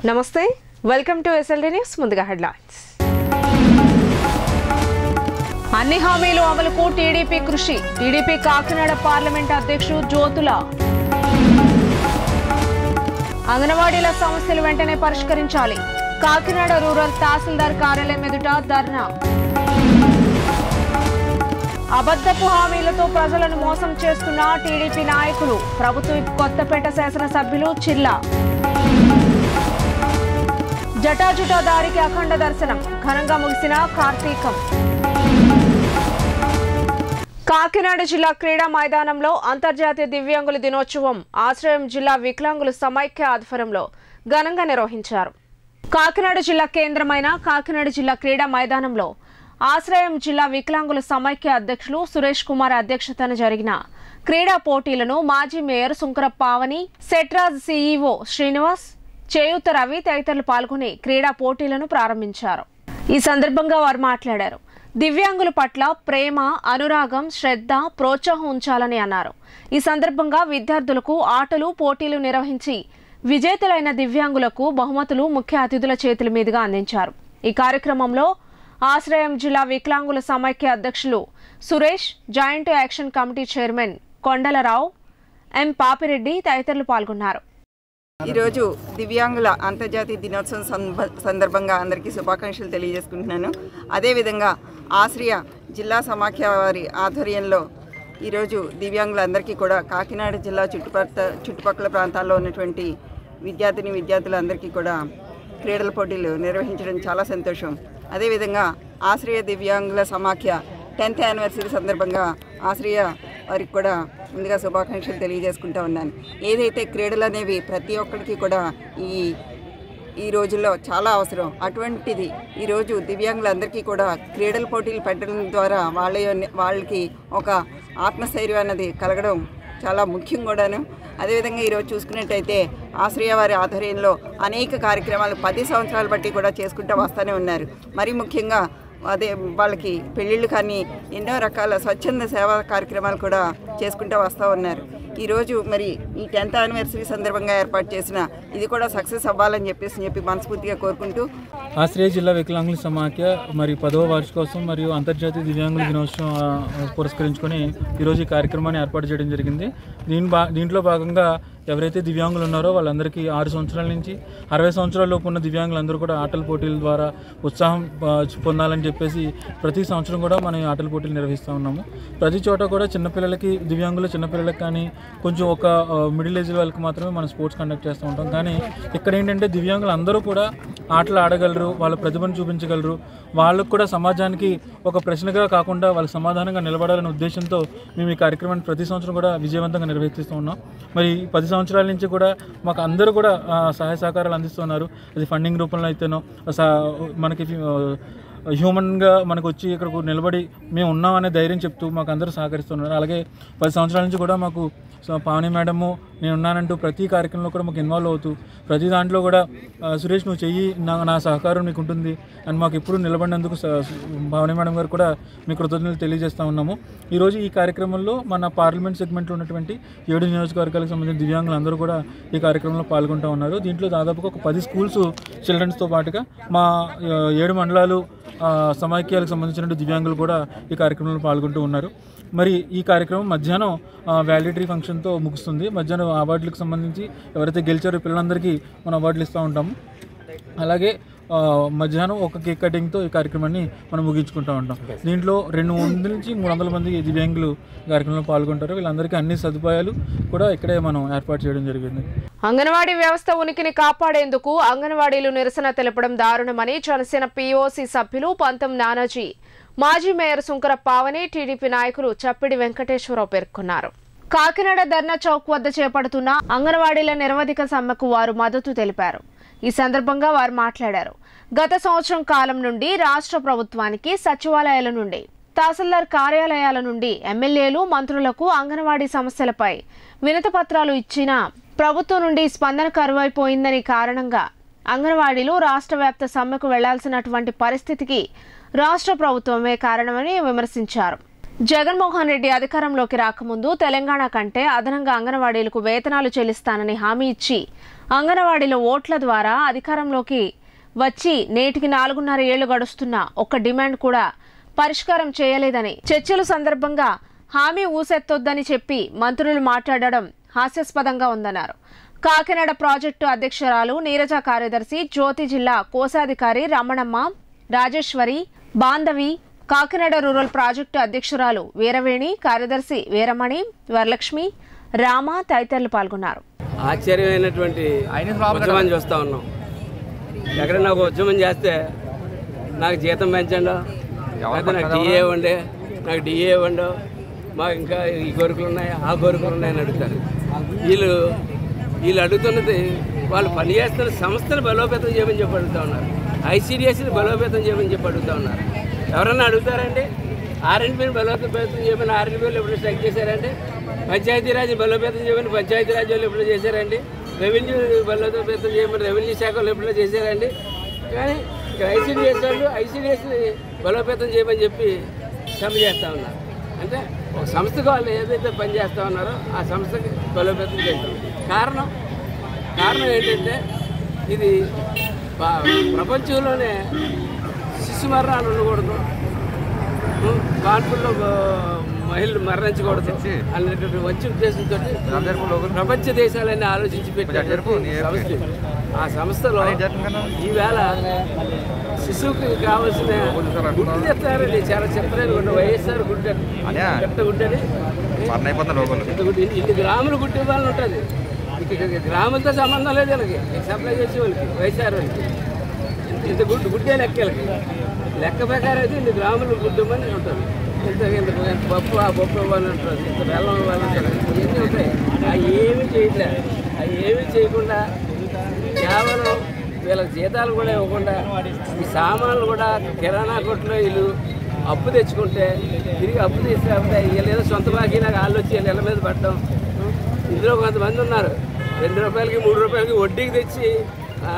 నమస్తే welcome to SLD news ముందుగా headlines అన్ని హామీలు అమలుకు టీడీపీ కృషి టీడీపీ కాకినాడ పార్లమెంట్ అధ్యక్షుడు జ్యోతుల అంగన్వాడీల సమస్యలు వెంటనే పరిష్కరించాలి కాకినాడ రూరల్ తహసీల్దార్ కార్యాలయం ఎదుట ధర్నా అబద్ధపు హామీలతో ప్రజలను మోసం చేస్తున్న టీడీపీ నాయకులు ప్రభుత్వ కొత్తపేట శాసనసభ్యులు చిల్లా జటాజుటా దారికి అఖండ దర్శనం ఘనంగా ముగిసిన కార్తీకం కాకినాడ జిల్లా క్రీడా మైదానంలో అంతర్జాతీయ దివ్యాంగుల దినోత్సవం ఆశ్రయం జిల్లా వికలాంగుల సమైక్య ఆధ్వర్యంలో ఘనంగా నిర్వహించారు కాకినాడ జిల్లా కేంద్రమైన కాకినాడ జిల్లా క్రీడా మైదానంలో ఆశ్రయం జిల్లా వికలాంగుల సమైక్య అధ్యక్షులు సురేష్ కుమార్ అధ్యక్షతన జరిగిన క్రీడా పోటీలను మాజీ మేయర్ సుంకర పావని సెట్రాజ్ సీఈఓ శ్రీనివాస్ చేయూత రవి తదితరులు పాల్గొని క్రీడా పోటీలను ప్రారంభించారు ఈ సందర్భంగా వారు మాట్లాడారు దివ్యాంగుల పట్ల ప్రేమ అనురాగం శ్రద్ధ ప్రోత్సాహం ఉంచాలని అన్నారు ఈ సందర్భంగా విద్యార్థులకు ఆటలు పోటీలు నిర్వహించి విజేతలైన దివ్యాంగులకు బహుమతులు ముఖ్య అతిథుల చేతుల మీదుగా అందించారు ఈ కార్యక్రమంలో ఆశ్రయం జిల్లా వికలాంగుల సమైక్య అధ్యక్షులు Suresh joint action committee chairman Kondalarao M Papireddy తదితరులు పాల్గొన్నారు ఈరోజు దివ్యాంగుల అంతర్జాతీయ దినోత్సవం సంబ- సందర్భంగా అందరికీ శుభాకాంక్షలు తెలియజేసుకుంటున్నాను అదేవిధంగా ఆశ్రయ జిల్లా సమాఖ్య వారి ఆధ్వర్యంలో ఈరోజు దివ్యాంగులందరికీ కూడా కాకినాడ జిల్లా చుట్టుపక్కల చుట్టుపక్కల ప్రాంతాల్లో ఉన్నటువంటి విద్యార్థిని విద్యార్థులందరికీ కూడా క్రీడల పోటీలు నిర్వహించడం చాలా సంతోషం అదేవిధంగా ఆశ్రయ దివ్యాంగుల సమాఖ్య టెన్త్ యానివర్సరీ సందర్భంగా ఆశ్రయ వారికి కూడా ముందుగా శుభాకాంక్షలు తెలియజేసుకుంటా ఉన్నాను ఏదైతే క్రీడలు అనేవి ప్రతి ఒక్కరికి కూడా ఈ ఈ రోజుల్లో చాలా అవసరం అటువంటిది ఈరోజు దివ్యాంగులందరికీ కూడా క్రీడల పోటీలు పెట్టడం ద్వారా వాళ్ళ యొన్ని- వాళ్ళకి ఒక ఆత్మస్థైర్యం అన్నది కలగడం చాలా ముఖ్యం కూడాను అదేవిధంగా ఈరోజు చూసుకున్నట్టయితే ఆశ్రయ వారి ఆధ్వర్యంలో అనేక కార్యక్రమాలు పది సంవత్సరాలు బట్టి కూడా చేసుకుంటూ వస్తూనే ఉన్నారు మరి ముఖ్యంగా అదే వాళ్ళకి పెళ్ళిళ్ళు కానీ ఎన్నో రకాల స్వచ్ఛంద సేవా కార్యక్రమాలు కూడా చేసుకుంటూ వస్తూ ఉన్నారు ఈరోజు మరి ఈ టెన్త్ యానివర్సరీ సందర్భంగా ఏర్పాటు చేసిన ఇది కూడా సక్సెస్ అవ్వాలని చెప్పేసి చెప్పి మనస్ఫూర్తిగా కోరుకుంటూ ఆశ్రయ జిల్లా వికలాంగుల సమాఖ్య మరి పదవ వార్షికోత్సవం మరియు అంతర్జాతీయ దివ్యాంగుల దినోత్సవం ఆ, పురస్కరించుకొని ఈరోజు ఈ కార్యక్రమాన్ని ఏర్పాటు చేయడం జరిగింది దీని బా దీంట్లో భాగంగా ఎవరైతే దివ్యాంగులు ఉన్నారో వాళ్ళందరికీ ఆరు సంవత్సరాల నుంచి అరవై సంవత్సరాల లోపు ఉన్న దివ్యాంగులందరూ కూడా ఆటల పోటీల ద్వారా ఉత్సాహం ఆ, పొందాలని చెప్పేసి ప్రతి సంవత్సరం కూడా మనం ఈ ఆటల పోటీలు నిర్వహిస్తూ ఉన్నాము ప్రతి చోట కూడా చిన్నపిల్లలకి దివ్యాంగులు చిన్నపిల్లలకి కానీ కొంచెం ఒక మిడిల్ ఏజ్ వాళ్ళకి మాత్రమే మనం స్పోర్ట్స్ కండక్ట్ చేస్తూ ఉంటాం కానీ ఇక్కడ ఏంటంటే దివ్యాంగులు అందరూ కూడా ఆటలు ఆడగలరు వాళ్ళ ప్రతిభను చూపించగలరు వాళ్ళకు కూడా సమాజానికి ఒక ప్రశ్నగా కాకుండా వాళ్ళ సమాధానంగా నిలబడాలనే ఉద్దేశంతో మేము ఈ కార్యక్రమాన్ని ప్రతి సంవత్సరం కూడా విజయవంతంగా నిర్వహిస్తూ ఉన్నాం మరి ఈ పది సంవత్సరాల నుంచి కూడా మాకు అందరూ కూడా ఆ, సహాయ సహకారాలు అందిస్తున్నారు అది ఫండింగ్ రూపంలో అయితేనో సా- మనకి ఆ, హ్యూమన్గా మనకు వచ్చి ఇక్కడ నిలబడి మేము ఉన్నామనే ధైర్యం చెప్తూ మాకు అందరూ సహకరిస్తున్నారు అలాగే పది సంవత్సరాల నుంచి కూడా మాకు సో పావని మేడము నేను ఉన్నానంటూ ప్రతి కార్యక్రమంలో కూడా మాకు ఇన్వాల్వ్ అవుతూ ప్రతి దాంట్లో కూడా ఆ, సురేష్ నువ్వు చెయ్యి నా నా సహకారం నీకు ఉంటుంది అని మాకు ఎప్పుడు నిలబడినందుకు స- పావని మేడం గారు కూడా మీ కృతజ్ఞతలు తెలియజేస్తూ ఉన్నాము ఈరోజు ఈ కార్యక్రమంలో మన పార్లమెంట్ సెగ్మెంట్లో ఉన్నటువంటి ఏడు నియోజకవర్గాలకు సంబంధించిన దివ్యాంగులు అందరూ కూడా ఈ కార్యక్రమంలో పాల్గొంటూ ఉన్నారు దీంట్లో దాదాపుగా ఒక పది స్కూల్స్ చిల్డ్రన్స్తో పాటుగా మా ఆ, ఏడు మండలాలు ఆ, సమాఖ్యలకు సంబంధించిన దివ్యాంగులు కూడా ఈ కార్యక్రమంలో పాల్గొంటూ ఉన్నారు మరి ఈ కార్యక్రమం మధ్యాహ్నం వ్యాలిడరీ ఫంక్షన్తో ముగుస్తుంది మధ్యాహ్నం అవార్డులకు సంబంధించి ఎవరైతే గెలిచారో పిల్లలందరికీ మనం అవార్డులు ఇస్తూ ఉంటాము అలాగే ఆ, మధ్యాహ్నం ఒక కేక్ కటింగ్తో ఈ కార్యక్రమాన్ని మనం ముగించుకుంటూ ఉంటాం దీంట్లో రెండు వందల నుంచి మూడు వందల మంది దివ్యాంగులు ఈ కార్యక్రమంలో పాల్గొంటారు వీళ్ళందరికీ అన్ని సదుపాయాలు కూడా ఇక్కడే మనం ఏర్పాటు చేయడం జరిగింది అంగన్వాడీ వ్యవస్థ ఉనికిని కాపాడేందుకు అంగన్వాడీలు నిరసన తెలపడం దారుణమని జనసేన పీఓసీ సభ్యులు పంతం నానాజీ మాజీ మేయర్ సుంకర పావని టీడీపీ నాయకులు చప్పిడి వెంకటేశ్వరరావు పేర్కొన్నారు కాకినాడ ధర్నా చౌక్ వద్ద చేపడుతున్న అంగన్వాడీల నిరవధిక సమ్మెకు వారు మద్దతు తెలిపారు ఈ సందర్భంగా వారు మాట్లాడారు గత సంవత్సరం కాలం నుండి రాష్ట్ర ప్రభుత్వానికి సచివాలయాల నుండి తహసీల్దార్ కార్యాలయాల నుండి ఎమ్మెల్యేలు మంత్రులకు అంగన్వాడీ సమస్యలపై వినతి పత్రాలు ఇచ్చినా ప్రభుత్వం నుండి స్పందన కరువైపోయిందని కారణంగా అంగన్వాడీలు రాష్ట్ర వ్యాప్త సమ్మెకు వెళ్లాల్సినటువంటి పరిస్థితికి రాష్ట్ర ప్రభుత్వమే కారణమని విమర్శించారు జగన్మోహన్ రెడ్డి అధికారంలోకి రాకముందు తెలంగాణ కంటే అదనంగా అంగన్వాడీలకు వేతనాలు చెల్లిస్తానని హామీ ఇచ్చి అంగనవాడీలో ఓట్ల ద్వారా అధికారంలోకి వచ్చి నేటికి నాలుగున్నర ఏళ్లు గడుస్తున్నా ఒక్క డిమాండ్ కూడా పరిష్కారం చేయలేదని చర్చల సందర్భంగా హామీ ఊసెత్తొద్దని చెప్పి మంత్రులు మాట్లాడడం హాస్యాస్పదంగా ఉందన్నారు కాకినాడ ప్రాజెక్టు అధ్యక్షురాలు నీరజ కార్యదర్శి జ్యోతి జిల్లా కోశాధికారి రమణమ్మ రాజేశ్వరి బాంధవి కాకినాడ రూరల్ ప్రాజెక్టు అధ్యక్షురాలు వీరవేణి కార్యదర్శి వీరమణి వరలక్ష్మి రామ తదితరులు పాల్గొన్నారు ఆశ్చర్యమైనటువంటి ఉద్యమం చూస్తూ ఉన్నాం ఎక్కడైనా ఒక ఉద్యమం చేస్తే నాకు జీతం పెంచండి లేకపోతే నాకు డిఏ ఇవ్వండి నాకు డిఏ ఇవ్వండి మాకు ఇంకా ఈ కోరికలు ఉన్నాయి ఆ కోరికలు ఉన్నాయని అడుగుతారు వీళ్ళు వీళ్ళు అడుగుతున్నది వాళ్ళు పనిచేస్తున్న సంస్థను బలోపేతం చేయమని చెప్పి అడుగుతూ ఉన్నారు ఐసీడిఎస్ని బలోపేతం చేయమని చెప్పి అడుగుతూ ఉన్నారు ఎవరన్నా అడుగుతారండి ఆర్ఎండ్బీని బలోపేతం చేయమని ఆర్ఎండ్బీలు ఎప్పుడు స్ట్రైక్ చేశారండి పంచాయతీరాజ్ బలోపేతం చేయమని పంచాయతీరాజ్ వాళ్ళు ఎప్పుడు చేశారండి రెవెన్యూ బలోపేతం చేయమని రెవెన్యూ శాఖ వాళ్ళు ఎప్పుడు చేశారండి కానీ ఇక్కడ ఐసీడీఎస్ వాళ్ళు ఐసీడీఎస్ని బలోపేతం చేయమని చెప్పి సమ్మె చేస్తూ ఉన్నారు అంటే ఒక సంస్థకు వాళ్ళు ఏదైతే పని చేస్తూ ఉన్నారో ఆ సంస్థకి బలోపేతం చేస్తాం కారణం కారణం ఏంటంటే ఇది ప- ప్రపంచంలోనే శిశు మరణాలు ఉండకూడదు కాన్పుల్లో మహిళలు మరణించకూడదు అనేటువంటి మంచి ఉద్దేశంతో ప్రపంచ దేశాలన్నీ ఆలోచించి పెట్టారు సంస్థ. ఆ సంస్థలో ఈవేళ శిశువుకి కావాల్సిన గుడ్డు తెస్తారండి చాలా చెప్పలేదు గుడ్డ వైఎస్ఆర్ గుడ్డ చెత్త గుడ్డని ఇంత గుడ్డ ఇన్ని- ఇన్ని గ్రాములు గుడ్డు ఇవ్వాలని ఉంటుంది ఇక గ్రామంతో సంబంధం లేదు వీళ్ళకి సప్లై చేసే వాళ్ళకి వైఎస్ఆర్ వాళ్ళకి ఇంత గుడ్డు గుడ్డే లెక్కలకి లెక్క ప్రకారం అయితే ఇన్ని గ్రాములు గుడ్డు అని ఉంటుంది ఇంత ఇంత ఇంత పప్పు ఆ పప్పు ఇవ్వాలని ఉంటుంది ఇంత బెల్లం ఇవ్వాలని ఉంటుంది ఇవన్నీ ఉంటాయి అవి ఏమీ చేయట్లే అవి ఏమీ చేయకుండా కేవలం వీళ్ళకి జీతాలు కూడా ఇవ్వకుండా ఈ సామాన్లు కూడా కిరాణా కొట్లో వీళ్ళు అప్పు తెచ్చుకుంటే తిరిగి అప్పు తీసుకుంటే వీళ్ళు ఏదో సొంత బాకీ నాకు వాళ్ళు వచ్చి వీళ్ళ ఇళ్ళ మీద పడడం ఇందులో కొంతమంది ఉన్నారు రెండు రూపాయలకి మూడు రూపాయలకి వడ్డీకి తెచ్చి ఆ,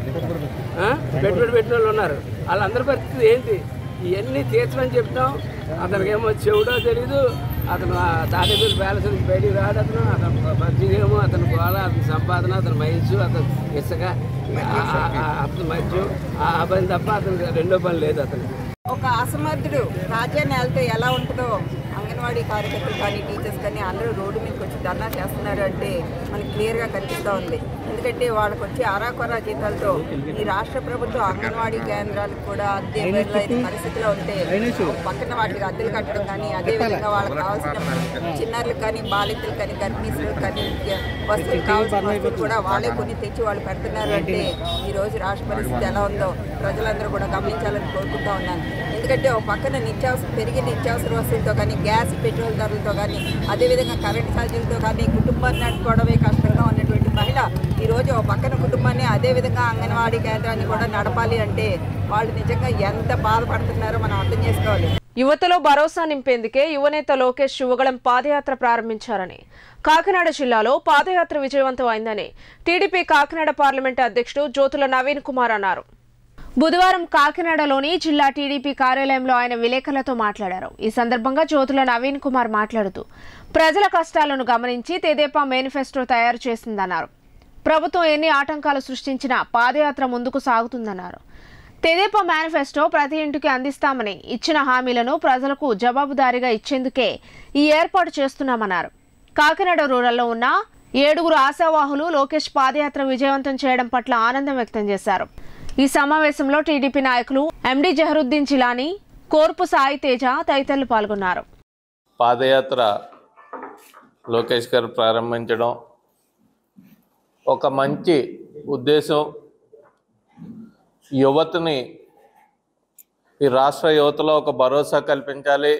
ఆ, పెట్టుబడి పెట్టిన వాళ్ళు ఉన్నారు వాళ్ళందరి పరిస్థితి ఏంటి ఇవన్నీ తీర్చమని చెప్తాం అతనికి ఏమో చెవుడో తెలీదు అతను ఆ తాడేపల్లి ప్యాలెస్ నుంచి బయటికి రాడు అతను అతను మధ్యగేమో అతను గోళ అతని సంపాదన అతని మైన్స్ అతను ఇసుక ఆ- ఆ- ఆ- అతని మధ్య ఆ పని తప్ప అతనికి రెండో పని లేదు అతనికి ఒక అసమర్థుడు రాజ్యాన్ని వెళ్తే ఎలా ఉంటుందో అంగన్వాడీ కార్యకర్తలు కానీ టీచర్స్ కానీ అందరూ రోడ్డు మీదకి వచ్చి ధర్నా చేస్తున్నారు అంటే మనకి క్లియర్గా కనిపిస్తూ ఉంది ఎందుకంటే వాళ్ళకి వచ్చి ఆరాకొరా జీతాలతో ఈ రాష్ట్ర ప్రభుత్వం అంగన్వాడీ కేంద్రాలకు కూడా అద్దె ఇవ్వలేని పరిస్థితిలో ఉంటే పక్కన వాటికి అద్దెలు కట్టడం కానీ అదేవిధంగా వాళ్ళకి కావాల్సిన చిన్నారులకు కానీ బాలింతలు కానీ గర్భిణీసులకు కానీ వస్తువులు కావాల్సిన వస్తువులు కూడా వాళ్ళే కొన్ని తెచ్చి వాళ్ళు పెడుతున్నారు అంటే ఈ రోజు రాష్ట్ర పరిస్థితి ఎలా ఉందో ప్రజలందరూ కూడా గమనించాలని కోరుకుంటా ఉన్నాను ఎందుకంటే ఒక పక్కన నిత్యావసర పెరిగిన నిత్యావసర వస్తువులతో కానీ గ్యాస్ పెట్రోల్ ధరలతో కానీ అదేవిధంగా కరెంట్ ఛార్జీలతో కానీ కుటుంబాన్ని నడుపుకోవడమే కష్టంగా ఉన్నటువంటి మహిళ ఈరోజు ఒక పక్కన కుటుంబాన్ని అదేవిధంగా అంగన్వాడీ కేంద్రాన్ని కూడా నడపాలి అంటే వాళ్ళు నిజంగా ఎంత బాధపడుతున్నారో మనం అర్థం చేసుకోవాలి యువతలో భరోసా నింపేందుకే యువనేత లోకేష్ యువగళం పాదయాత్ర ప్రారంభించారని కాకినాడ జిల్లాలో పాదయాత్ర విజయవంతం అయిందని టీడీపీ కాకినాడ పార్లమెంటు అధ్యక్షుడు జ్యోతుల నవీన్ కుమార్ అన్నారు బుధవారం కాకినాడలోని జిల్లా టీడీపీ కార్యాలయంలో ఆయన విలేకరులతో మాట్లాడారు ఈ సందర్భంగా జ్యోతుల నవీన్ కుమార్ మాట్లాడుతూ ప్రజల కష్టాలను గమనించి తెదేపా మేనిఫెస్టో తయారు చేసిందన్నారు ప్రభుత్వం ఎన్ని ఆటంకాలు సృష్టించినా పాదయాత్ర ముందుకు సాగుతుందన్నారు తెదేపా మేనిఫెస్టో ప్రతి ఇంటికి అందిస్తామని ఇచ్చిన హామీలను ప్రజలకు జవాబుదారీగా ఇచ్చేందుకే ఈ ఏర్పాటు చేస్తున్నామన్నారు కాకినాడ రూరల్లో ఉన్న ఏడుగురు ఆశావాహులు లోకేష్ పాదయాత్ర విజయవంతం చేయడం పట్ల ఆనందం వ్యక్తం చేశారు ఈ సమావేశంలో టీడీపీ నాయకులు ఎండి జహరుద్దీన్ జిలానీ కోర్పు సాయి తేజ తదితరులు పాల్గొన్నారు పాదయాత్ర లోకేష్ గారు ప్రారంభించడం ఒక మంచి ఉద్దేశం యువతని ఈ రాష్ట్ర యువతలో ఒక భరోసా కల్పించాలి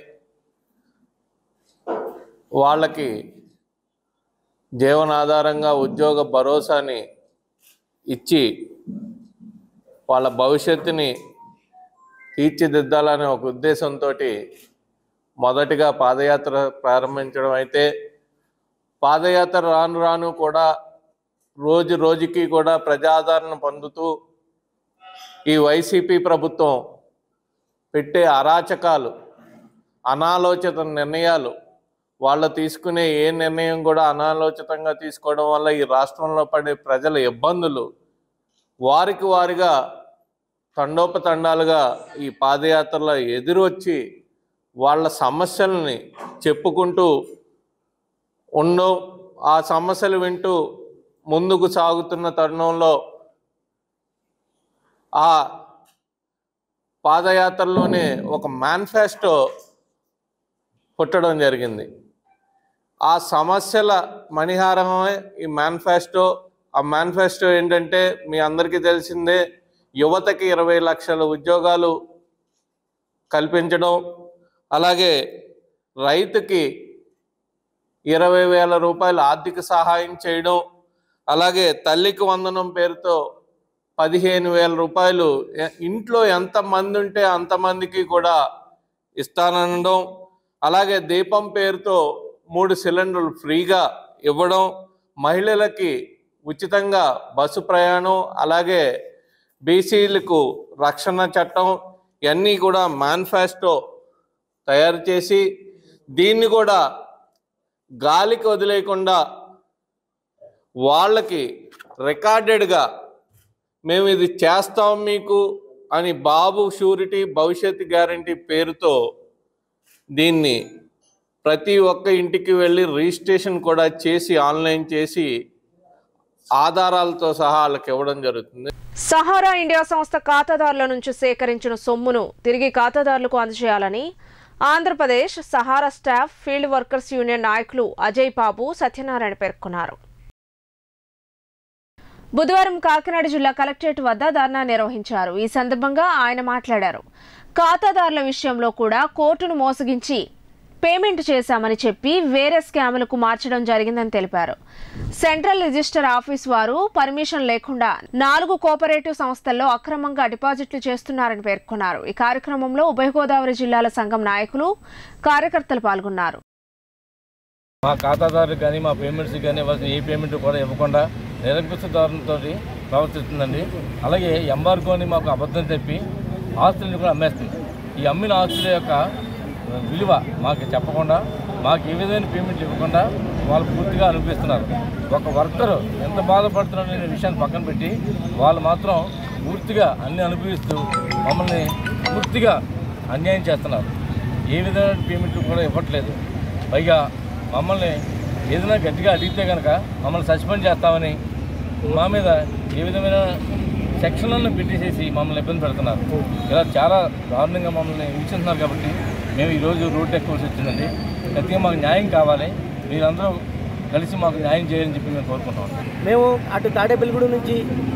వాళ్ళకి జీవనాధారంగా ఉద్యోగ భరోసాని ఇచ్చి వాళ్ళ భవిష్యత్తుని తీర్చిదిద్దాలనే ఒక ఉద్దేశంతో మొదటిగా పాదయాత్ర ప్రారంభించడం అయితే పాదయాత్ర రాను రాను కూడా రోజు రోజుకి కూడా ప్రజాదరణ పొందుతూ ఈ వైసీపీ ప్రభుత్వం పెట్టే అరాచకాలు అనాలోచిత నిర్ణయాలు వాళ్ళు తీసుకునే ఏ నిర్ణయం కూడా అనాలోచితంగా తీసుకోవడం వల్ల ఈ రాష్ట్రంలో పడే ప్రజల ఇబ్బందులు వారికి వారిగా తండోపతండాలుగా ఈ పాదయాత్రలో ఎదురొచ్చి వాళ్ళ సమస్యల్ని చెప్పుకుంటూ ఉండవు ఆ సమస్యలు వింటూ ముందుకు సాగుతున్న తరుణంలో ఆ పాదయాత్రలోనే ఒక మేనిఫెస్టో పుట్టడం జరిగింది ఆ సమస్యల మణిహారమే ఈ మేనిఫెస్టో ఆ మేనిఫెస్టో ఏంటంటే మీ అందరికీ తెలిసిందే యువతకి ఇరవై లక్షల ఉద్యోగాలు కల్పించడం అలాగే రైతుకి ఇరవై వేల రూపాయల ఆర్థిక సహాయం చేయడం అలాగే తల్లికి వందనం పేరుతో పదిహేను వేల రూపాయలు ఎ- ఇంట్లో ఎంతమంది ఉంటే అంతమందికి కూడా ఇస్తాననడం అలాగే దీపం పేరుతో మూడు సిలిండర్లు ఫ్రీగా ఇవ్వడం మహిళలకి ఉచితంగా బస్సు ప్రయాణం అలాగే బీసీలకు రక్షణ చట్టం ఇవన్నీ కూడా మేనిఫెస్టో తయారు చేసి దీన్ని కూడా గాలికి వదిలేయకుండా వాళ్ళకి రికార్డెడ్గా మేము ఇది చేస్తాం మీకు అని బాబు షూరిటీ భవిష్యత్ గ్యారంటీ పేరుతో దీన్ని ప్రతి ఒక్క ఇంటికి వెళ్ళి రిజిస్ట్రేషన్ కూడా చేసి ఆన్లైన్ చేసి ఆధారాలతో సహా వాళ్ళకి ఇవ్వడం జరుగుతుంది సహారా ఇండియా సంస్థ ఖాతాదారుల నుంచి సేకరించిన సొమ్మును తిరిగి ఖాతాదారులకు అందజేయాలని Andhra Pradesh Sahara staff field workers union నాయకులు అజయ్ బాబు సత్యనారాయణ పేర్కొన్నారు బుధవారం కాకినాడ జిల్లా కలెక్టరేట్ వద్ద ధర్నా నిర్వహించారు ఈ సందర్భంగా ఆయన మాట్లాడారు ఖాతాదారుల విషయంలో కూడా కోర్టును మోసగించి పేమెంట్ చేశామని చెప్పి వేరే స్కాములకు మార్చడం జరిగిందని తెలిపారు సెంట్రల్ రిజిస్టర్ ఆఫీస్ వారు పర్మిషన్ లేకుండా నాలుగు కోఆపరేటివ్ సంస్థల్లో అక్రమంగా డిపాజిట్లు చేస్తున్నారని పేర్కొన్నారు ఈ కార్యక్రమంలో ఉభయ గోదావరి జిల్లాల సంఘం నాయకులు కార్యకర్తలు పాల్గొన్నారు మా ఖాతాదారులకు కానీ మా పేమెంట్స్ కానీ ఇవ్వాల్సిన ఏ పేమెంట్ కూడా ఇవ్వకుండా నిరంకుశ ధోరణితో ప్రవర్తిస్తుందండి అలాగే ఎంబార్గోని మాకు అబద్ధం చెప్పి ఆస్తులను కూడా అమ్మేస్తుంది ఈ అమ్మిన ఆస్తుల యొక్క విలువ మాకు చెప్పకుండా మాకు ఏ విధమైన పేమెంట్లు ఇవ్వకుండా వాళ్ళు పూర్తిగా అనిపిస్తున్నారు ఒక వర్కరు ఎంత బాధపడుతున్నారు అనే విషయాన్ని పక్కన పెట్టి వాళ్ళు మాత్రం పూర్తిగా అన్ని అనుభవిస్తూ మమ్మల్ని పూర్తిగా అన్యాయం చేస్తున్నారు ఏ విధమైన పేమెంట్లు కూడా ఇవ్వట్లేదు పైగా మమ్మల్ని ఏదైనా గట్టిగా అడిగితే కనుక మమ్మల్ని సస్పెండ్ చేస్తామని మా మీద ఏ విధమైన సెక్షన్లను పెట్టేసేసి మమ్మల్ని ఇబ్బంది పెడుతున్నారు ఇలా చాలా దారుణంగా మమ్మల్ని హింసిస్తున్నారు కాబట్టి మేము ఈరోజు రోడ్డు ఎక్కవలసి వచ్చిందండి గట్టిగా మాకు న్యాయం కావాలి మీరందరూ కలిసి మాకు న్యాయం చేయాలని చెప్పి మేము కోరుకుంటాం మేము అటు తాడేపల్లిగూడు నుంచి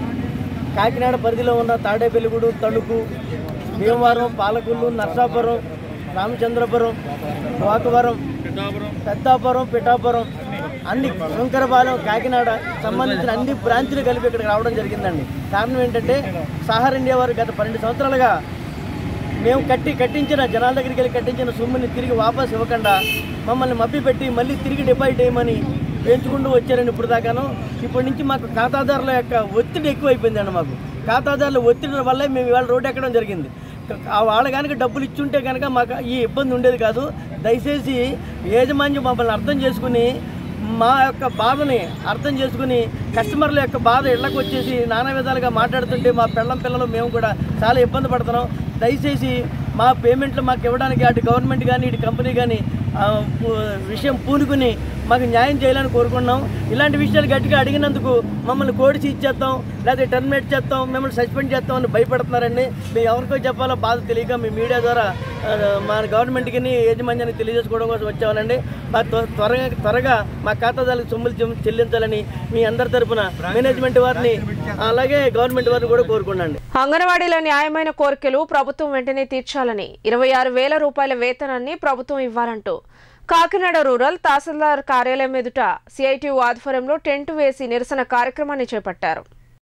కాకినాడ పరిధిలో ఉన్న తాడేపల్లిగూడు తణుకు భీమవరం పాలకొల్లు నర్సాపురం రామచంద్రపురం వాకవరం పెద్దాపురం పిఠాపురం అన్ని శంకరపాలెం కాకినాడ సంబంధించిన అన్ని బ్రాంచ్లు కలిపి ఇక్కడికి రావడం జరిగిందండి కారణం ఏంటంటే సాహార్ ఇండియా వారు గత పన్నెండు సంవత్సరాలుగా మేము కట్టి కట్టించిన జనాల దగ్గరికి వెళ్ళి కట్టించిన సొమ్ముని తిరిగి వాపస్ ఇవ్వకుండా మమ్మల్ని మభ్యపెట్టి మళ్ళీ తిరిగి డిపాజిట్ చేయమని పెంచుకుంటూ వచ్చారండి ఇప్పుడు దాకాను ఇప్పటి నుంచి మాకు ఖాతాదారుల యొక్క ఒత్తిడి ఎక్కువైపోయిందండి మాకు ఖాతాదారుల ఒత్తిడి వల్లే మేము ఇవాళ రోడ్డు ఎక్కడం జరిగింది ఆ వాళ్ళ కనుక డబ్బులు ఇచ్చుంటే కనుక మాకు ఈ ఇబ్బంది ఉండేది కాదు దయచేసి యాజమాన్యం మమ్మల్ని అర్థం చేసుకుని మా యొక్క బాధని అర్థం చేసుకుని కస్టమర్ల యొక్క బాధ ఇళ్ళకి వచ్చేసి నానా విధాలుగా మాట్లాడుతుంటే మా పిల్లం పిల్లలు మేము కూడా చాలా ఇబ్బంది పడుతున్నాం దయచేసి మా పేమెంట్లు మాకు ఇవ్వడానికి అటు గవర్నమెంట్ కానీ ఇటు కంపెనీ కానీ ఆ, పు- విషయం పూనుకుని మాకు న్యాయం చేయాలని కోరుకున్నాం ఇలాంటి విషయాలు గట్టిగా అడిగినందుకు మమ్మల్ని కోడిచి ఇచ్చేస్తాం లేదా టర్మినేట్ చేస్తాం మిమ్మల్ని సస్పెండ్ చేస్తాం అని భయపడుతున్నారండి మేము ఎవరికో చెప్పాలో బాధ తెలియక మీ మీడియా ద్వారా ఆ, మా గవర్నమెంట్కి యాజమాన్యానికి తెలియజేసుకోవడం కోసం వచ్చామనండి మా త్వ- త్వరగా త్వరగా మా ఖాతాదారులకు సొమ్ములు చెం- చెల్లించాలని మీ అందరి తరపున మేనేజ్మెంట్ వారిని అలాగే గవర్నమెంట్ వారిని కూడా కోరుకున్నాండి అంగన్వాడీల న్యాయమైన కోరికలు ప్రభుత్వం వెంటనే తీర్చాలని ఇరవై ఆరు వేల రూపాయల వేతనాన్ని ప్రభుత్వం ఇవ్వాలంటూ కాకినాడ రూరల్ తహసీల్దార్ కార్యాలయం ఎదుట సిఐటియు ఆధ్వర్యంలో టెంట్ వేసి నిరసన కార్యక్రమాన్ని చేపట్టారు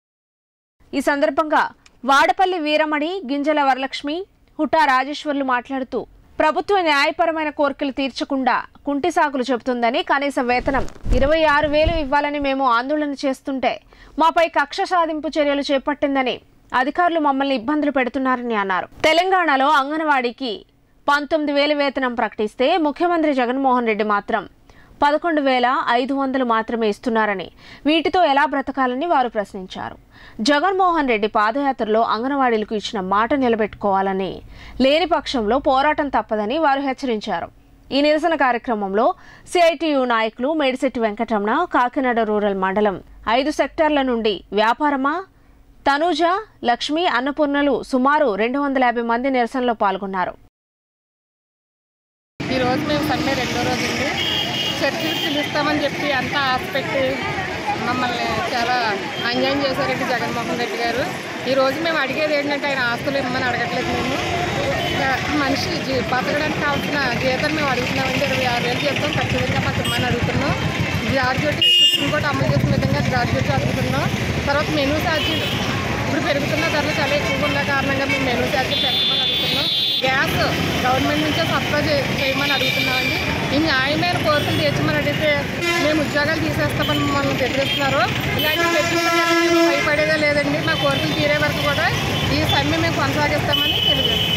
ఈ సందర్భంగా వాడపల్లి వీరమణి గింజల వరలక్ష్మి హుటా రాజేశ్వర్లు మాట్లాడుతూ ప్రభుత్వ న్యాయపరమైన కోరికలు తీర్చకుండా కుంటి సాకులు చెబుతుందని కనీస వేతనం ఇరవై ఆరు వేలు ఇవ్వాలని మేము ఆందోళన చేస్తుంటే మాపై కక్ష సాధింపు చర్యలు చేపట్టిందని అధికారులు మమ్మల్ని ఇబ్బందులు పెడుతున్నారని అన్నారు తెలంగాణలో అంగన్వాడీకి పంతొమ్మిది వేల వేతనం ప్రకటిస్తే ముఖ్యమంత్రి జగన్మోహన్ రెడ్డి మాత్రం పదకొండు వేల ఐదు వందలు మాత్రమే ఇస్తున్నారని వీటితో ఎలా బ్రతకాలని వారు ప్రశ్నించారు జగన్మోహన్ రెడ్డి పాదయాత్రలో అంగన్వాడీలకు ఇచ్చిన మాట నిలబెట్టుకోవాలని లేని పక్షంలో పోరాటం తప్పదని వారు హెచ్చరించారు ఈ నిరసన కార్యక్రమంలో సిఐటియు నాయకులు మేడిశెట్టి వెంకటరమణ కాకినాడ రూరల్ మండలం ఐదు సెక్టార్ల నుండి వ్యాపారమా తనూజ లక్ష్మి అన్నపూర్ణలు సుమారు రెండు వందల యాభై మంది నిరసనలో పాల్గొన్నారు ఈ రోజు మేము సండే రెండో రోజు ఉంది చర్చికి పిలుస్తామని చెప్పి అంతా ఆశ పెట్టి మమ్మల్ని చాలా అన్యాయం చేశారండి జగన్మోహన్ రెడ్డి గారు ఈ రోజు మేము అడిగేది ఏంటంటే ఆయన ఆస్తులు ఇమ్మని అడగట్లేదు మేము ఒక మనిషి జీ- బతకడానికి కావాల్సిన జీతం మేము అడుగుతున్నామండి ఇరవై ఆరు వేలు జీతం ఖచ్చితంగా మాకు ఇమ్మని అడుగుతున్నాం గ్రాడ్యుయేట్ సుప్రీంకోర్టు అమలు చేసిన విధంగా గ్రాడ్యుయేట్ అడుగుతున్నాం తర్వాత మెనూ ఛార్జీలు ఇప్పుడు పెరుగుతున్న ధరలు చాలా ఎక్కువగా ఉన్న కారణంగా మేము మెనూ ఛార్జీలు పెంచమని అడుగుతున్నాం గ్యాస్ గవర్నమెంట్ నుంచే సరఫరా చే- చేయమని అడుగుతున్నామండి ఈ న్యాయమైన కోరికలు తీర్చమని అడిగితే మేము ఉద్యోగాలు తీసేస్తామని మమ్మల్ని బెదిరిస్తున్నారు ఇలాంటి బెదిరింపులకు మేము భయపడేదే లేదండి మా కోరికలు తీరే వరకు కూడా ఈ సమ్మె మేము కొనసాగిస్తామని తెలియజేస్తాం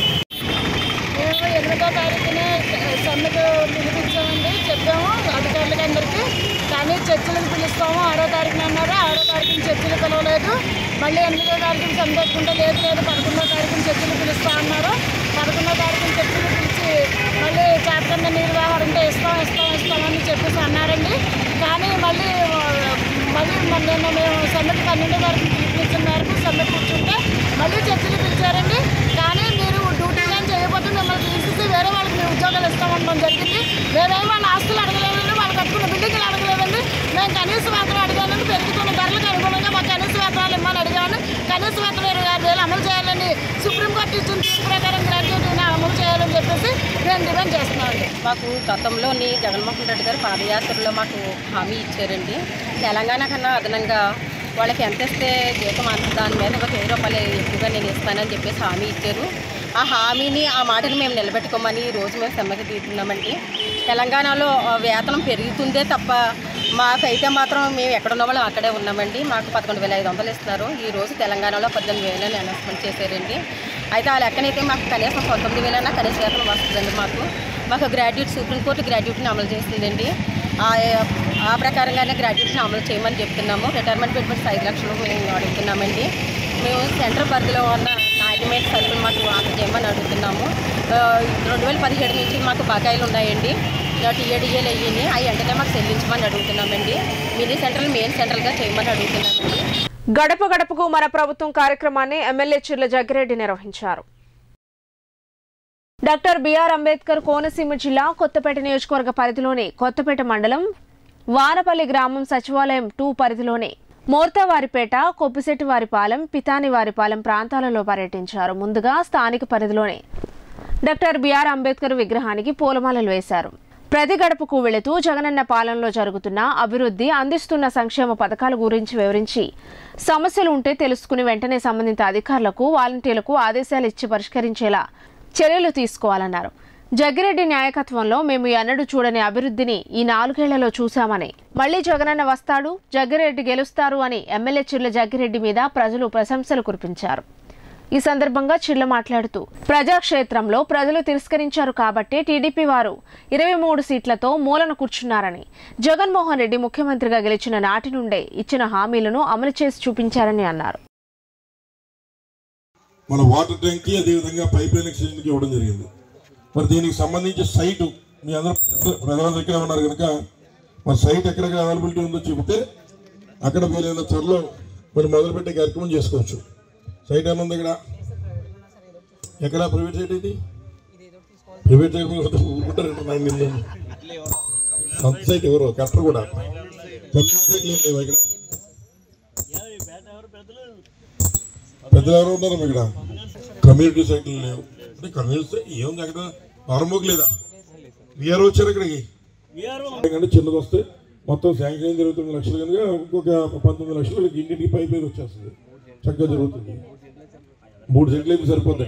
మేము ఎనిమిదో తారీఖున సమ్మెకు పిలిపించామండి చెప్పాము అధికారులకి అందరికీ కానీ చర్చలకు పిలుస్తాము ఆరో తారీఖున అన్నారు ఆరో తారీఖున చర్చలు పిలవలేదు మళ్ళీ ఎనిమిదో తారీఖున సమ్మె పెట్టుకుంటే లేదు లేదు పదకొండో తారీఖున చర్చలు పిలుస్తా అన్నారు పదకొండో తారీఖున చర్చలు పిలిచి మళ్ళీ చేపకన్న నీరు రావాలంటే ఇస్తాం ఇస్తాం ఇస్తామని చెప్పేసి అన్నారండి కానీ మళ్ళీ ఆ, మళ్ళీ మన నిన్న మేము సమ్మెకి పన్నెండు వరకు పిలిపించిన మేరకు సమ్మె కూర్చుంటే మళ్ళీ చర్చలు పిలిచారండి కానీ మీరు డ్యూటీ కానీ చేయకపోతే మిమ్మల్ని తీసేసి వేరే వాళ్ళకి మేము ఉద్యోగాలు ఇస్తామనడం జరిగింది మేమేం వాళ్ళ ఆస్తులు అడగలేదండి వాళ్ళు కట్టుకున్న బిల్డింగ్లు అడగలేదండి మేము కనీస వేతనం అడిగానండి పెరుగుతున్న ధరలకు అనుగుణంగా మాకు కనీస వేతనాలు ఇమ్మని అడిగాను కనీస వేతనం ఇరవై ఆరు వేలు అమలు చేయాలని సుప్రీంకోర్టు ఇచ్చిన తీర్పు ప్రకారం గ్రాడ్యుయేట్ని అమలు చేయాలని చెప్పేసి మేము డిమాండ్ చేస్తున్నామండి మాకు గతంలోని జగన్మోహన్ రెడ్డి గారు పాదయాత్రలో మాకు హామీ ఇచ్చారండి తెలంగాణ కన్నా అదనంగా వాళ్ళకి ఎంత ఇస్తే జీతం అంత దాని మీద ఒక వెయ్యి రూపాయలు ఎక్కువగా నేను ఇస్తానని చెప్పేసి హామీ ఇచ్చారు ఆ హామీని ఆ మాటని మేము నిలబెట్టుకోమని ఈ రోజు మేము సమ్మెకి తీరుతున్నామండి తెలంగాణలో ఆ, వేతనం పెరుగుతుందే తప్ప మాకైతే మాత్రం మేము ఎక్కడ ఉన్న వాళ్ళం అక్కడే ఉన్నామండి మాకు పదకొండు వేల ఐదు వందలు ఇస్తారు ఈ రోజు తెలంగాణలో పద్దెనిమిది వేలని అనౌన్స్మెంట్ చేశారండి అయితే ఆ లెక్కనైతే మాకు కనీసం పంతొమ్మిది వేలైనా కనీస వేతనం వస్తుందండి మాకు మాకు గ్రాడ్యుయేట్ సుప్రీంకోర్టు గ్రాడ్యుయేట్ని అమలు చేసిందండి ఆ ఆ ప్రకారంగానే గ్రాడ్యుయేట్ని అమలు చేయమని చెప్తున్నాము రిటైర్మెంట్ బెనిఫిట్స్ ఐదు లక్షలు మేము అడుగుతున్నామండి మేము సెంట్రల్ పరిధిలో ఉన్న నాణ్యమైన సరుకులు మాకు అందజేయమని అడుగుతున్నాము ఆ, రెండు వేల పదిహేడు నుంచి మాకు బకాయిలు ఉన్నాయండి టీఏడిఏలు అయ్యి అవి వెంటనే మాకు చెల్లించమని అడుగుతున్నామండి మినీ సెంట్రల్ మెయిన్ సెంట్రల్గా చేయమని అడుగుతున్నామండి గడప గడపకు మన ప్రభుత్వం కార్యక్రమాన్ని ఎమ్మెల్యే చిర్ల జగ్గిరెడ్డి నిర్వహించారు డాక్టర్ బిఆర్ అంబేద్కర్ కోనసీమ జిల్లా కొత్తపేట నియోజకవర్గ పరిధిలోని కొత్తపేట మండలం వానపల్లి గ్రామం సచివాలయం టూ పరిధిలోని మోర్తావారిపేట కొప్పిశెట్టివారిపాలెం పితానివారిపాలెం ప్రాంతాలలో పర్యటించారు ముందుగా స్థానిక పరిధిలోని డాక్టర్ బిఆర్ అంబేద్కర్ విగ్రహానికి పూలమాలలు వేశారు ప్రతి గడపకు వెళుతూ జగనన్న పాలనలో జరుగుతున్న అభివృద్ధి అందిస్తున్న సంక్షేమ పథకాల గురించి వివరించి సమస్యలు ఉంటే తెలుసుకుని వెంటనే సంబంధిత అధికారులకు వాలంటీర్లకు ఆదేశాలు ఇచ్చి పరిష్కరించేలా చర్యలు తీసుకోవాలన్నారు జగ్గిరెడ్డి నాయకత్వంలో మేము ఎన్నడూ చూడని అభివృద్ధిని ఈ నాలుగేళ్లలో చూశామని మళ్లీ జగనన్న వస్తాడు జగ్గిరెడ్డి గెలుస్తారు అని ఎమ్మెల్యే చిర్ల జగ్గిరెడ్డి మీద ప్రజలు ప్రశంసలు కురిపించారు ఈ సందర్భంగా చిర్ల మాట్లాడుతూ ప్రజాక్షేత్రంలో ప్రజలు తిరస్కరించారు కాబట్టి టీడీపీ వారు ఇరవై మూడు సీట్లతో మూలన కూర్చున్నారని జగన్మోహన్ రెడ్డి ముఖ్యమంత్రిగా గెలిచిన నాటి నుండే ఇచ్చిన హామీలను అమలు చేసి చూపించారని అన్నారు మన వాటర్ ట్యాంక్కి అదేవిధంగా పైప్ లైన్ ఎక్స్టెన్షన్కి ఇవ్వడం జరిగింది మరి దీనికి సంబంధించి సైటు మీ అందరూ ప్రధాన దగ్గర ఉన్నారు కనుక మరి సైట్ ఎక్కడెక్కడ అవైలబిలిటీ ఉందో చెబితే అక్కడ వీలైన త్వరలో మరి మొదలుపెట్టే కార్యక్రమం చేసుకోవచ్చు సైట్ ఏముంది ఇక్కడ ఎక్కడ ప్రైవేట్ సైట్ ఇది ప్రైవేట్ సైట్ మీద ఊరుకుంటారంట నైన్ నిన్న సొంత సైట్ ఎవరు కరెక్టర్ కూడా సొంత సైట్లు ఏం లేవా ఇక్కడ పెద్దలు ఎవరు ఉన్నారు మీ ఇక్కడ కమ్యూనిటీ సైకిల్ లేవు అంటే కమ్యూనిటీ ఏముంది అక్కడ ఆరంభకు లేదా విఆర్ వచ్చారు ఇక్కడికి ఎందుకంటే చిన్నది వస్తే మొత్తం శాంక్షన్ అయిన ఇరవై తొమ్మిది లక్షలు కనుక ఇంకొక పంతొమ్మిది లక్షలు వీళ్ళకి ఇంటింటికి పైప్ లైన్ వచ్చేస్తుంది చక్కగా జరుగుతుంది మూడు సెంట్లు అయితే సరిపోద్ది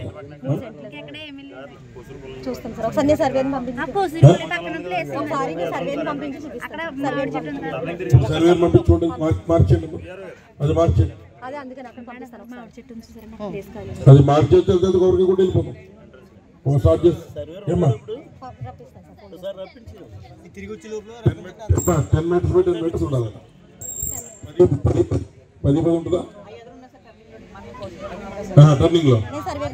చూస్తాం సార్ ఒకసారి నేను సర్వేని పంపించి ఒకసారి నేను సర్వేని పంపించి చూపిస్తాను సర్వే చెట్టు సర్వే పంపించి చూడండి మార్చి మార్చండి అది మార్చండి అదే అందుకని అక్కడ పంపిస్తాను మామిడి చెట్టు ఉంది సార్ మాకు ప్లేస్ కావాలి అది మార్చేస్తే కొరకు కూడా వెళ్ళిపోతాం ఒకసారి చేసి ఏమ్మా అమ్మా ten metres by ten metres ఉండాలి పది పది పది పది పది ఉంటుందా టర్నింగ్ లో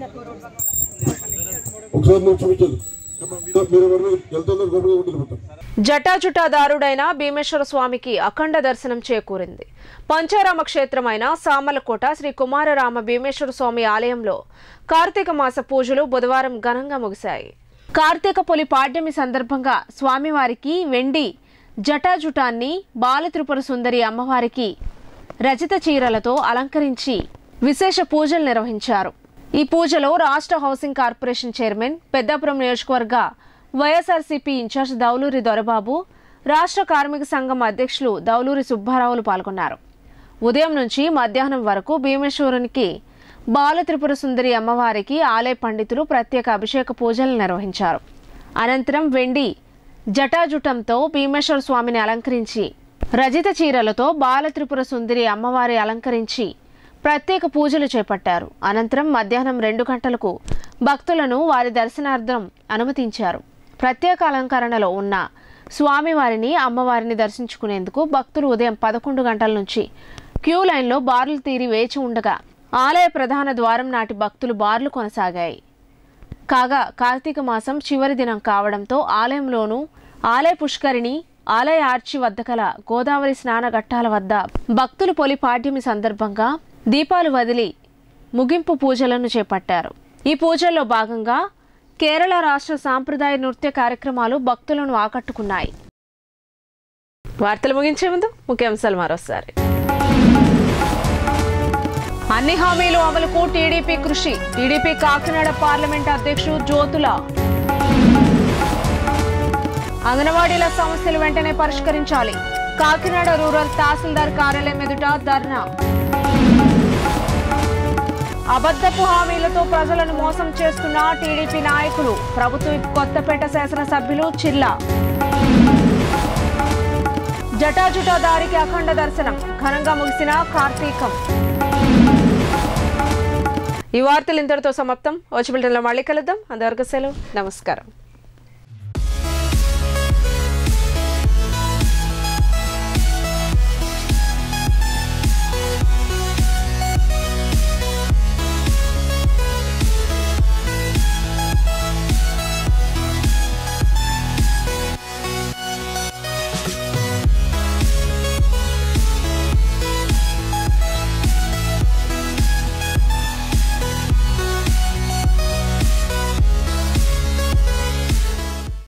ఒకసారి నువ్వు చూపించదు అమ్మా, మీరు మీరు ఎవరు వెళ్తున్నారు గొప్పగా ఉంటుంది జటాజుటాదారుడైన భీమేశ్వర స్వామికి అఖండ దర్శనం చేకూరింది పంచారామ క్షేత్రమైన సామలకోట శ్రీ కుమారరామ భీమేశ్వర స్వామి ఆలయంలో కార్తీక మాస పూజలు బుధవారం ఘనంగా ముగిశాయి కార్తీక పొలి పాడ్యమి సందర్భంగా స్వామివారికి వెండి జటాజుటాన్ని బాలత్రిపుర సుందరి అమ్మవారికి రజిత చీరలతో అలంకరించి విశేష పూజలు నిర్వహించారు ఈ పూజలో రాష్ట్ర హౌసింగ్ కార్పొరేషన్ చైర్మన్ పెద్దాపురం నియోజకవర్గ వైఎస్ఆర్సీపీ ఇన్ఛార్జ్ దౌలూరి దొరబాబు రాష్ట్ర కార్మిక సంఘం అధ్యక్షులు దౌలూరి సుబ్బారావులు పాల్గొన్నారు ఉదయం నుంచి మధ్యాహ్నం వరకు భీమేశ్వరునికి బాలత్రిపుర సుందరి అమ్మవారికి ఆలయ పండితులు ప్రత్యేక అభిషేక పూజలు నిర్వహించారు అనంతరం వెండి జటాజుటంతో భీమేశ్వర స్వామిని అలంకరించి రజిత చీరలతో బాలత్రిపుర సుందరి అమ్మవారి అలంకరించి ప్రత్యేక పూజలు చేపట్టారు అనంతరం మధ్యాహ్నం రెండు గంటలకు భక్తులను వారి దర్శనార్థం అనుమతించారు ప్రత్యేక అలంకరణలో ఉన్న స్వామివారిని అమ్మవారిని దర్శించుకునేందుకు భక్తులు ఉదయం పదకొండు గంటల నుంచి క్యూ లైన్లో బార్లు తీరి వేచి ఉండగా ఆలయ ప్రధాన ద్వారం నాటి భక్తులు బార్లు కొనసాగాయి కాగా కార్తీక మాసం చివరి దినం కావడంతో ఆలయంలోనూ ఆలయ పుష్కరిణి ఆలయ ఆర్చి వద్ద కల గోదావరి స్నాన ఘట్టాల వద్ద భక్తులు పొలి పాడ్యమి సందర్భంగా దీపాలు వదిలి ముగింపు పూజలను చేపట్టారు ఈ పూజల్లో భాగంగా కేరళ రాష్ట్ర సాంప్రదాయ నృత్య కార్యక్రమాలు భక్తులను ఆకట్టుకున్నాయి వార్తలు ముగించే ముందు ముఖ్యాంశాలు మరోసారి అన్ని హామీలు అమలుకు టీడీపీ కృషి టీడీపీ కాకినాడ పార్లమెంట్ అధ్యక్షుడు జ్యోతుల అంగన్వాడీల సమస్యలు వెంటనే పరిష్కరించాలి కాకినాడ రూరల్ తహసీల్దార్ కార్యాలయం ఎదుట ధర్నా అబద్ధపు హామీలతో ప్రజలను మోసం చేస్తున్న టీడీపీ నాయకులు ప్రభుత్వ కొత్తపేట శాసనసభ్యులు చిల్లా జటాజుటా దారికి అఖండ దర్శనం ఘనంగా ముగిసిన కార్తీకం ఈ వార్తలు ఇంతటితో సమాప్తం వచ్చి బిల్టన్లో మళ్ళీ కలుద్దాం అంతవరకు సెలవు నమస్కారం